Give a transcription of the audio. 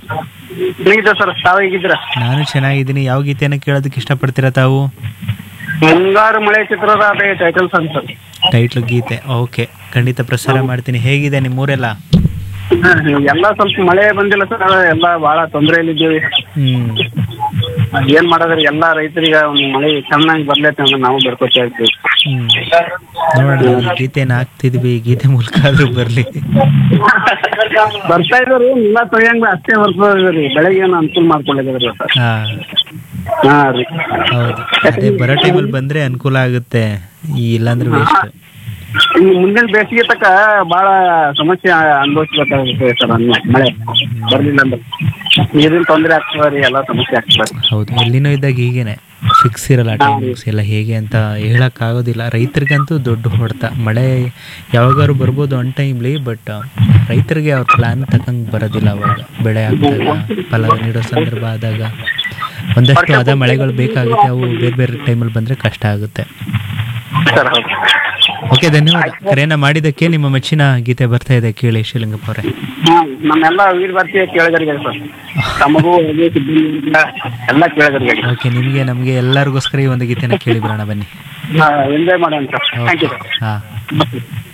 ಚೆನ್ನಾಗಿದೆ ಸರ್ ತಾವು ಹೇಗಿದ್ದೀರಾ ನಾನು ಚೆನ್ನಾಗಿದ್ದೀನಿ ಯಾವ ಗೀತೆಯನ್ನು ಕೇಳೋದಕ್ಕೆ ಇಷ್ಟಪಡ್ತೀರಾ ತಾವು ಮುಂಗಾರು ಮಳೆ ಚಿತ್ರದ ಅದೇ ಟೈಟಲ್ ಸಾಂಗ್ ಸರ್ ಟೈಟ್ಲ್ ಗೀತೆ ಓಕೆ ಖಂಡಿತ ಪ್ರಸಾರ ಮಾಡ್ತೀನಿ ಹೇಗಿದೆ ನಿಮ್ಮೂರೆಲ್ಲ ಎಲ್ಲ ಸ್ವಲ್ಪ ಮಳೆ ಬಂದಿಲ್ಲ ಸರ್ ಎಲ್ಲ ಬಹಳ ತೊಂದರೆಯಲ್ಲಿದ್ದೀವಿ ಹ್ಮ್ ಏನ್ ಮಾಡೋದ್ರಿ ಎಲ್ಲಾ ರೈತರಿಗೆ ಒಂದು ಮಳೆ ಚೆನ್ನಾಗಿ ಬರ್ಲೈತೆ ಅಂತ ನಾವು ಬೆಳ್ಕೊತಾ ಇದ್ದೀವಿ ಹ್ಮ್ ನೋಡೋಣ ಈ ಗೀತೆನ ಹಾಕ್ತಿದ್ವಿ ಈ ಗೀತೆ ಮೂಲಕ ಆದ್ರೂ ಬರ್ಲಿ ಬರ್ತಾ ಇದ್ರಿ ಎಲ್ಲ ತೊಯ್ಯಂಗ ಅಷ್ಟೇ ಬರ್ತದ್ರಿ ಬೆಳೆಗೆ ಏನು ಅನುಕೂಲ ಮಾಡ್ಕೊಂಡಿದ್ರಿ ಸರ್ ಹಾ ಹಾ ರೀ ಹೌದು ಅದೇ ಬರೋ ಟೈಮಲ್ಲಿ ಬಂದ್ರೆ ಅನುಕೂಲ ಆಗುತ್ತೆ ಈ ಇಲ್ಲಾಂದ್ರೆ ವೇಸ್ಟ್ ಇನ್ನು ಮುಂದಿನ ಬೇಸಿಗೆ ತಕ್ಕ ಬಹಳ ಸಮಸ್ಯೆ ಅನುಭವಿಸ್ಬೇಕಾಗುತ್ತೆ ಸರ್ ಅನ್ನ ಮಳೆ ಬರ್ಲಿಲ್ಲ ಅಂದ್ರೆ ನೀರಿನ ತೊಂದರೆ ಆಗ್ತದೆ ರೀ ಎಲ್ಲ ಸಮಸ್ಯೆ ಆಗ್ತದೆ ಹೌದು ಎಲ್ಲಿನೋ ಇದ್ದಾಗ ಹೀಗೇನೆ ಫಿಕ್ಸ್ ಇರಲ್ಲ ಟೈಮಿಂಗ್ಸ್ ಎಲ್ಲ ಹೇಗೆ ಅಂತ ಹೇಳಕ್ ಆಗೋದಿಲ್ಲ ರೈತರಿಗಂತೂ ದೊಡ್ಡ ಹೊಡೆತ ಮಳೆ ಯಾವಾಗಾದ್ರು ಬರ್ಬೋದು ಅನ್ ಟೈಮ್ಲಿ ಬಟ್ ರೈತರಿಗೆ ಅವ್ರ ಪ್ಲಾನ್ ತಕ್ಕಂಗೆ ಬರೋದಿಲ್ಲ ಅವಾಗ ಬೆಳೆ ಹಾಕಿದಾಗ ಫಲ ನೀಡೋ ಸಂದರ್ಭ ಆದಾಗ ಒಂದಷ್ಟು ಆದ ಮಳೆಗಳು ಬೇಕಾಗುತ್ತೆ ಅವು ಬೇರೆ ಬೇರೆ ಟೈಮಲ್ಲಿ ಬಂದರೆ ಕಷ್ಟ ಆಗುತ್ತೆ ಸರ್ ಹೌದು ಓಕೆ ಧನ್ಯವಾದ ಕರೆಯನ್ನ ಮಾಡಿದ್ದಕ್ಕೆ ನಿಮ್ಮ ಮೆಚ್ಚಿನ ಗೀತೆ ಬರ್ತಾ ಇದೆ ಕೇಳಿ ಶ್ರೀಲಿಂಗಪ್ಪ ಅವರೇ ಹ್ಮ್ ನಮ್ಮೆಲ್ಲ ವೀರ ಭಾರತೀಯ ಕೇಳಿಗರಿಗೆ ಸರ್ ತಮಗೂ ಹಾಗೆ ಸಿಬ್ಬಂದಿಗಳಿಂದ ಎಲ್ಲ ಕೇಳಿಗರಿಗೆ ಓಕೆ ನಿಮಗೆ ನಮಗೆ ಎಲ್ಲರಿಗೋಸ್ಕರ ಈ ಒಂದು ಗೀತೆನ ಕೇಳಿ ಬರೋಣ ಬನ್ನಿ ಎಂಜಾಯ್ ಮಾಡೋಣ ಸರ್ ಥ್ಯಾಂಕ್ ಯು ಹಾಂ ಸರ್